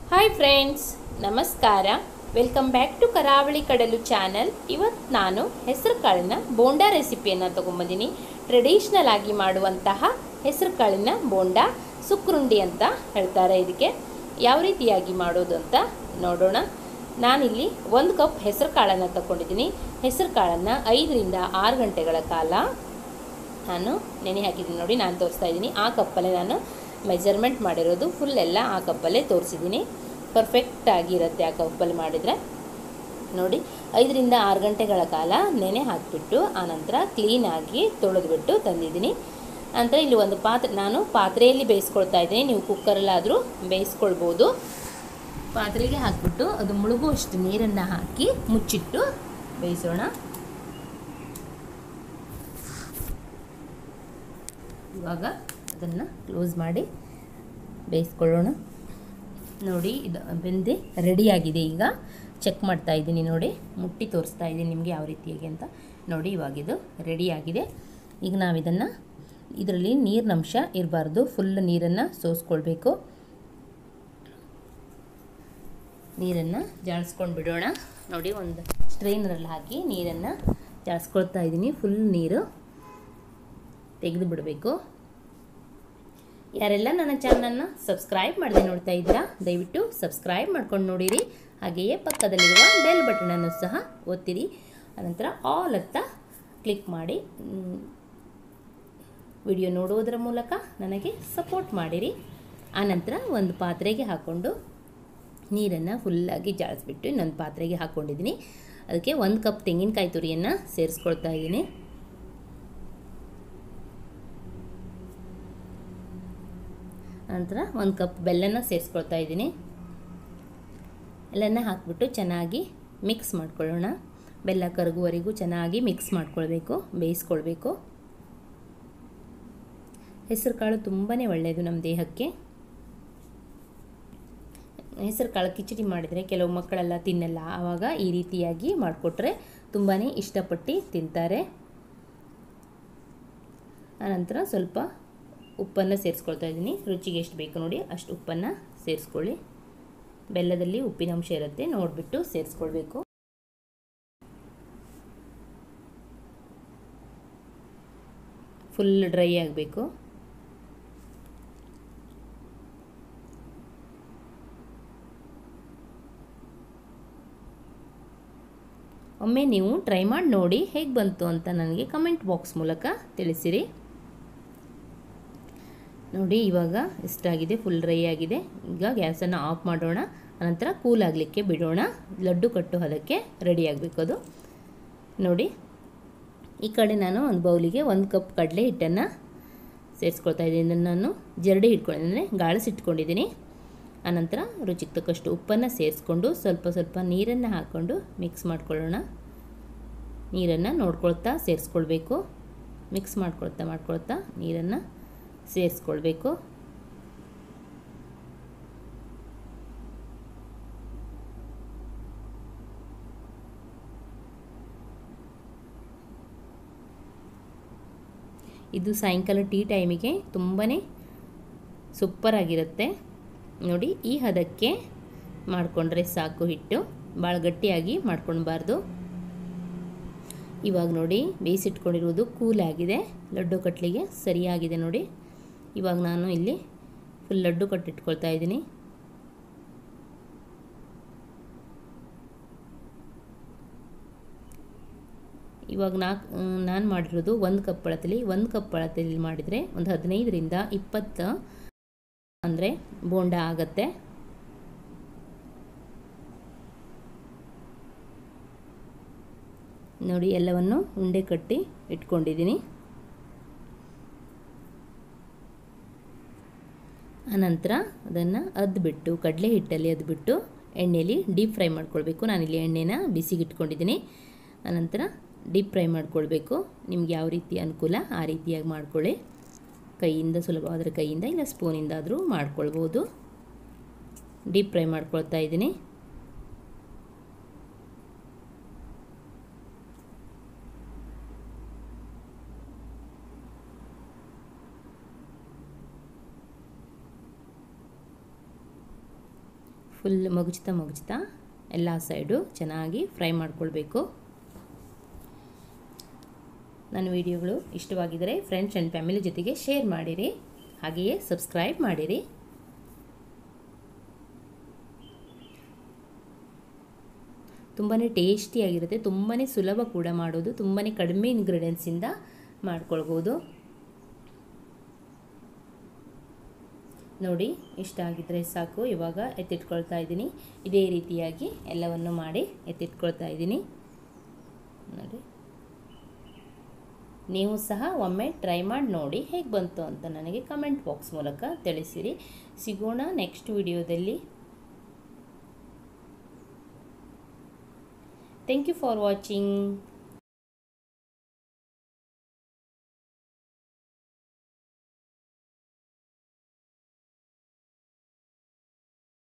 hi friends ನಮಸ್ಕಾರ welcome back to Karavali Kadalu channel ಇವತ್ತು ನಾನು ಹೆಸರು ಕಾಳಿನ ಬೋಂಡಾ ರೆಸಿಪಿಯನ್ನು ತೊಗೊಂಬಂದಿನಿ ಟ್ರೆಡಿಷ್ನಲ್ ಆಗಿ ಮಾಡುವಂತಹ ಹೆಸರು ಕಾಳಿನ ಬೋಂಡಾ ಸುಕ್ರುಂಡಿ ಅಂತ ಹೇಳ್ತಾರೆ ಇದಕ್ಕೆ ಯಾವ ರೀತಿಯಾಗಿ ಮಾಡೋದು ಅಂತ ನೋಡೋಣ ನಾನಿಲ್ಲಿ ಒಂದು ಕಪ್ ಹೆಸರು ಕಾಳನ್ನು ತಗೊಂಡಿದ್ದೀನಿ ಹೆಸರು ಕಾಳನ್ನು ಐದರಿಂದ ಆರು ಗಂಟೆಗಳ ಕಾಲ ನಾನು ನೆನೆ ಹಾಕಿದ್ದೀನಿ ನೋಡಿ ನಾನು ತೋರಿಸ್ತಾ ಇದ್ದೀನಿ ಆ ಕಪ್ಪಲ್ಲೇ ನಾನು ಮೆಜರ್ಮೆಂಟ್ ಮಾಡಿರೋದು ಫುಲ್ ಎಲ್ಲ ಆ ಕಪ್ಪಲ್ಲೇ ತೋರಿಸಿದ್ದೀನಿ ಪರ್ಫೆಕ್ಟ್ ಆಗಿರುತ್ತೆ ಆ ಕಪ್ಪಲ್ಲಿ ಮಾಡಿದರೆ ನೋಡಿ ಐದರಿಂದ ಆರು ಗಂಟೆಗಳ ಕಾಲ ನೆನೆ ಹಾಕಿಬಿಟ್ಟು ಆನಂತರ ಕ್ಲೀನಾಗಿ ತೊಳೆದ್ಬಿಟ್ಟು ತಂದಿದ್ದೀನಿ ನಂತರ ಇಲ್ಲಿ ಒಂದು ಪಾತ್ರೆ ನಾನು ಪಾತ್ರೆಯಲ್ಲಿ ಬೇಯಿಸ್ಕೊಳ್ತಾ ಇದ್ದೀನಿ ನೀವು ಕುಕ್ಕರಲ್ಲಾದರೂ ಬೇಯಿಸ್ಕೊಳ್ಬೋದು ಪಾತ್ರೆಗೆ ಹಾಕಿಬಿಟ್ಟು ಅದು ಮುಳುಗುವಷ್ಟು ನೀರನ್ನು ಹಾಕಿ ಮುಚ್ಚಿಟ್ಟು ಬೇಯಿಸೋಣ ಇವಾಗ ಅದನ್ನು ಕ್ಲೋಸ್ ಮಾಡಿ ಬೇಯಿಸ್ಕೊಳ್ಳೋಣ ನೋಡಿ ಇದು ಬೆಂದೆ ರೆಡಿಯಾಗಿದೆ ಈಗ ಚೆಕ್ ಮಾಡ್ತಾ ಇದ್ದೀನಿ ನೋಡಿ ಮುಟ್ಟಿ ತೋರಿಸ್ತಾ ಇದ್ದೀನಿ ನಿಮಗೆ ಯಾವ ರೀತಿಯಾಗಿ ಅಂತ ನೋಡಿ ಇವಾಗಿದು ರೆಡಿಯಾಗಿದೆ ಈಗ ನಾವು ಇದನ್ನು ಇದರಲ್ಲಿ ನೀರಿನಂಶ ಇರಬಾರ್ದು ಫುಲ್ ನೀರನ್ನು ಸೋಸ್ಕೊಳ್ಬೇಕು ನೀರನ್ನು ಜಾಳಿಸ್ಕೊಂಡು ಬಿಡೋಣ ನೋಡಿ ಒಂದು ಸ್ಟ್ರೈನರಲ್ಲಿ ಹಾಕಿ ನೀರನ್ನು ಜಾಳಿಸ್ಕೊಳ್ತಾ ಇದ್ದೀನಿ ಫುಲ್ ನೀರು ತೆಗೆದು ಬಿಡಬೇಕು ಯಾರೆಲ್ಲ ನನ್ನ ಚಾನಲನ್ನು ಸಬ್ಸ್ಕ್ರೈಬ್ ಮಾಡದೆ ನೋಡ್ತಾ ಇದ್ದೀರಾ ದಯವಿಟ್ಟು ಸಬ್ಸ್ಕ್ರೈಬ್ ಮಾಡ್ಕೊಂಡು ನೋಡಿರಿ ಹಾಗೆಯೇ ಪಕ್ಕದಲ್ಲಿರುವ ಬೆಲ್ ಬಟನನ್ನು ಸಹ ಒತ್ತಿರಿ ಅನಂತರ ಆಲ್ ಅಂತ ಕ್ಲಿಕ್ ಮಾಡಿ ವಿಡಿಯೋ ನೋಡುವುದರ ಮೂಲಕ ನನಗೆ ಸಪೋರ್ಟ್ ಮಾಡಿರಿ ಆನಂತರ ಒಂದು ಪಾತ್ರೆಗೆ ಹಾಕ್ಕೊಂಡು ನೀರನ್ನು ಫುಲ್ಲಾಗಿ ಜಾಳಿಸ್ಬಿಟ್ಟು ಇನ್ನೊಂದು ಪಾತ್ರೆಗೆ ಹಾಕ್ಕೊಂಡಿದ್ದೀನಿ ಅದಕ್ಕೆ ಒಂದು ಕಪ್ ತೆಂಗಿನಕಾಯಿ ತುರಿಯನ್ನು ಸೇರಿಸ್ಕೊಳ್ತಾ ಇದ್ದೀನಿ ನಂತರ ಒಂದು ಕಪ್ ಬೆಲ್ಲನ ಸೇರಿಸ್ಕೊಳ್ತಾ ಇದ್ದೀನಿ ಎಲ್ಲನ ಹಾಕ್ಬಿಟ್ಟು ಚೆನ್ನಾಗಿ ಮಿಕ್ಸ್ ಮಾಡ್ಕೊಳ್ಳೋಣ ಬೆಲ್ಲ ಕರಗುವವರೆಗೂ ಚೆನ್ನಾಗಿ ಮಿಕ್ಸ್ ಮಾಡ್ಕೊಳ್ಬೇಕು ಬೇಯಿಸ್ಕೊಳ್ಬೇಕು ಹೆಸರು ಕಾಳು ತುಂಬಾ ಒಳ್ಳೆಯದು ನಮ್ಮ ದೇಹಕ್ಕೆ ಹೆಸರು ಕಾಳು ಕಿಚಡಿ ಮಾಡಿದರೆ ಕೆಲವು ಮಕ್ಕಳೆಲ್ಲ ತಿನ್ನಲ್ಲ ಆವಾಗ ಈ ರೀತಿಯಾಗಿ ಮಾಡಿಕೊಟ್ರೆ ತುಂಬಾ ಇಷ್ಟಪಟ್ಟು ತಿಂತಾರೆ ಆನಂತರ ಸ್ವಲ್ಪ ಉಪ್ಪನ್ನು ಸೇರಿಸ್ಕೊಳ್ತಾ ಇದ್ದೀನಿ ರುಚಿಗೆ ಎಷ್ಟು ಬೇಕು ನೋಡಿ ಅಷ್ಟು ಉಪ್ಪನ್ನು ಸೇರಿಸ್ಕೊಳ್ಳಿ ಬೆಲ್ಲದಲ್ಲಿ ಉಪ್ಪಿನ ಅಂಶ ಇರುತ್ತೆ ನೋಡಿಬಿಟ್ಟು ಸೇರಿಸ್ಕೊಳ್ಬೇಕು ಫುಲ್ ಡ್ರೈ ಆಗಬೇಕು ಒಮ್ಮೆ ನೀವು ಟ್ರೈ ಮಾಡಿ ನೋಡಿ ಹೇಗೆ ಬಂತು ಅಂತ ನನಗೆ ಕಮೆಂಟ್ ಬಾಕ್ಸ್ ಮೂಲಕ ತಿಳಿಸಿರಿ ನೋಡಿ ಇವಾಗ ಇಷ್ಟಾಗಿದೆ ಫುಲ್ ಡ್ರೈ ಆಗಿದೆ ಈಗ ಗ್ಯಾಸನ್ನು ಆಫ್ ಮಾಡೋಣ ಅನಂತರ ಕೂಲ್ ಆಗಲಿಕ್ಕೆ ಬಿಡೋಣ ಲಡ್ಡು ಕಟ್ಟು ಹದಕ್ಕೆ ರೆಡಿ ಆಗಬೇಕು ಅದು ನೋಡಿ ಈ ಕಡೆ ನಾನು ಒಂದು ಬೌಲಿಗೆ ಒಂದು ಕಪ್ ಕಡಲೆ ಹಿಟ್ಟನ್ನು ಸೇರಿಸ್ಕೊಳ್ತಾ ಇದ್ದೀನಿ ಇದನ್ನು ನಾನು ಜರಡಿ ಇಟ್ಕೊಂಡಿದ್ದೀನಿ ಗಾಳಿಸಿಟ್ಕೊಂಡಿದ್ದೀನಿ ಆನಂತರ ರುಚಿಗೆ ತಕ್ಕಷ್ಟು ಉಪ್ಪನ್ನು ಸೇರಿಸ್ಕೊಂಡು ಸ್ವಲ್ಪ ಸ್ವಲ್ಪ ನೀರನ್ನು ಹಾಕ್ಕೊಂಡು ಮಿಕ್ಸ್ ಮಾಡ್ಕೊಳ್ಳೋಣ ನೀರನ್ನು ನೋಡ್ಕೊಳ್ತಾ ಸೇರಿಸ್ಕೊಳ್ಬೇಕು ಮಿಕ್ಸ್ ಮಾಡ್ಕೊಳ್ತಾ ಮಾಡ್ಕೊಳ್ತಾ ನೀರನ್ನು ಸೇರಿಸ್ಕೊಳ್ಬೇಕು ಇದು ಸಾಯಂಕಾಲ ಟೀ ಟೈಮಿಗೆ ತುಂಬಾ ಸೂಪರಾಗಿರುತ್ತೆ ನೋಡಿ ಈ ಹದಕ್ಕೆ ಮಾಡಿಕೊಂಡ್ರೆ ಸಾಕು ಹಿಟ್ಟು ಭಾಳ ಗಟ್ಟಿಯಾಗಿ ಮಾಡ್ಕೊಳ್ಬಾರ್ದು ಇವಾಗ ನೋಡಿ ಬೇಯಿಸಿಟ್ಕೊಂಡಿರೋದು ಕೂಲ್ ಆಗಿದೆ ಲಡ್ಡು ಕಟ್ಲಿಗೆ ಸರಿಯಾಗಿದೆ ನೋಡಿ ಇವಾಗ ನಾನು ಇಲ್ಲಿ ಫುಲ್ ಲಡ್ಡು ಕಟ್ಟಿಟ್ಕೊಳ್ತಾ ಇದ್ದೀನಿ ಇವಾಗ ನಾಲ್ಕು ನಾನು ಮಾಡಿರೋದು ಒಂದು ಕಪ್ ಅಳತೆಲಿ ಒಂದು ಕಪ್ ಅಳತೆಲಿ ಮಾಡಿದರೆ ಒಂದು ಹದಿನೈದರಿಂದ ಇಪ್ಪತ್ತು ಅಂದರೆ ಬೋಂಡ ಆಗತ್ತೆ ನೋಡಿ ಎಲ್ಲವನ್ನು ಉಂಡೆ ಕಟ್ಟಿ ಇಟ್ಕೊಂಡಿದ್ದೀನಿ ಆನಂತರ ಅದನ್ನು ಅದ್ಬಿಟ್ಟು ಕಡಲೆ ಹಿಟ್ಟಲ್ಲಿ ಅದ್ಬಿಟ್ಟು ಎಣ್ಣೆಯಲ್ಲಿ ಡೀಪ್ ಫ್ರೈ ಮಾಡ್ಕೊಳ್ಬೇಕು ನಾನಿಲ್ಲಿ ಎಣ್ಣೆನ ಬಿಸಿಗೆ ಇಟ್ಕೊಂಡಿದ್ದೀನಿ ಆನಂತರ ಡೀಪ್ ಫ್ರೈ ಮಾಡ್ಕೊಳ್ಬೇಕು ನಿಮ್ಗೆ ಯಾವ ರೀತಿ ಅನುಕೂಲ ಆ ರೀತಿಯಾಗಿ ಮಾಡ್ಕೊಳ್ಳಿ ಕೈಯಿಂದ ಸುಲಭವಾದರೆ ಕೈಯಿಂದ ಇಲ್ಲ ಸ್ಪೂನಿಂದಾದರೂ ಮಾಡ್ಕೊಳ್ಬೋದು ಡೀಪ್ ಫ್ರೈ ಮಾಡ್ಕೊಳ್ತಾ ಇದ್ದೀನಿ ಫುಲ್ ಮಗುಚ್ತಾ ಮಗುಚ್ತಾ ಎಲ್ಲ ಸೈಡು ಚೆನ್ನಾಗಿ ಫ್ರೈ ಮಾಡ್ಕೊಳ್ಬೇಕು ನನ್ನ ವಿಡಿಯೋಗಳು ಇಷ್ಟವಾಗಿದ್ದರೆ ಫ್ರೆಂಡ್ಸ್ ಆ್ಯಂಡ್ ಫ್ಯಾಮಿಲಿ ಜೊತೆಗೆ ಶೇರ್ ಮಾಡಿರಿ ಹಾಗೆಯೇ ಸಬ್ಸ್ಕ್ರೈಬ್ ಮಾಡಿರಿ ತುಂಬಾ ಟೇಸ್ಟಿಯಾಗಿರುತ್ತೆ ತುಂಬಾ ಸುಲಭ ಕೂಡ ಮಾಡೋದು ತುಂಬಾ ಕಡಿಮೆ ಇಂಗ್ರೀಡಿಯೆಂಟ್ಸಿಂದ ಮಾಡ್ಕೊಳ್ಬೋದು ನೋಡಿ ಇಷ್ಟ ಆಗಿದ್ದರೆ ಸಾಕು ಇವಾಗ ಎತ್ತಿಟ್ಕೊಳ್ತಾ ಇದ್ದೀನಿ ಇದೇ ರೀತಿಯಾಗಿ ಎಲ್ಲವನ್ನು ಮಾಡಿ ಎತ್ತಿಟ್ಕೊಳ್ತಾ ಇದ್ದೀನಿ ನೋಡಿ ನೀವು ಸಹ ಒಮ್ಮೆ ಟ್ರೈ ಮಾಡಿ ನೋಡಿ ಹೇಗೆ ಬಂತು ಅಂತ ನನಗೆ ಕಮೆಂಟ್ ಬಾಕ್ಸ್ ಮೂಲಕ ತಿಳಿಸಿರಿ ಸಿಗೋಣ ನೆಕ್ಸ್ಟ್ ವಿಡಿಯೋದಲ್ಲಿ ಥ್ಯಾಂಕ್ ಯು ಫಾರ್ ವಾಚಿಂಗ್